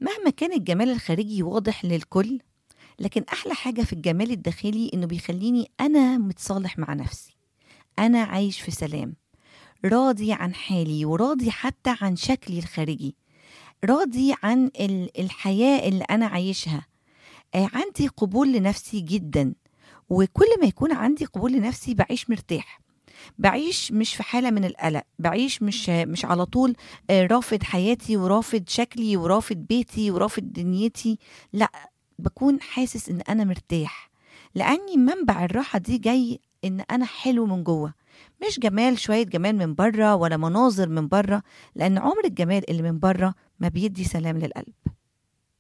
مهما كان الجمال الخارجي واضح للكل لكن أحلى حاجة في الجمال الداخلي إنه بيخليني أنا متصالح مع نفسي أنا عايش في سلام راضي عن حالي وراضي حتى عن شكلي الخارجي راضي عن ال- الحياة اللي أنا عايشها آه، عندي قبول لنفسي جدا وكل ما يكون عندي قبول لنفسي بعيش مرتاح بعيش مش في حالة من القلق بعيش مش مش على طول آه، رافض حياتي ورافض شكلي ورافض بيتي ورافض دنيتي لا بكون حاسس ان انا مرتاح لاني منبع الراحة دي جاي ان انا حلو من جوه مش جمال شوية جمال من بره ولا مناظر من بره لان عمر الجمال اللي من بره ما بيدي سلام للقلب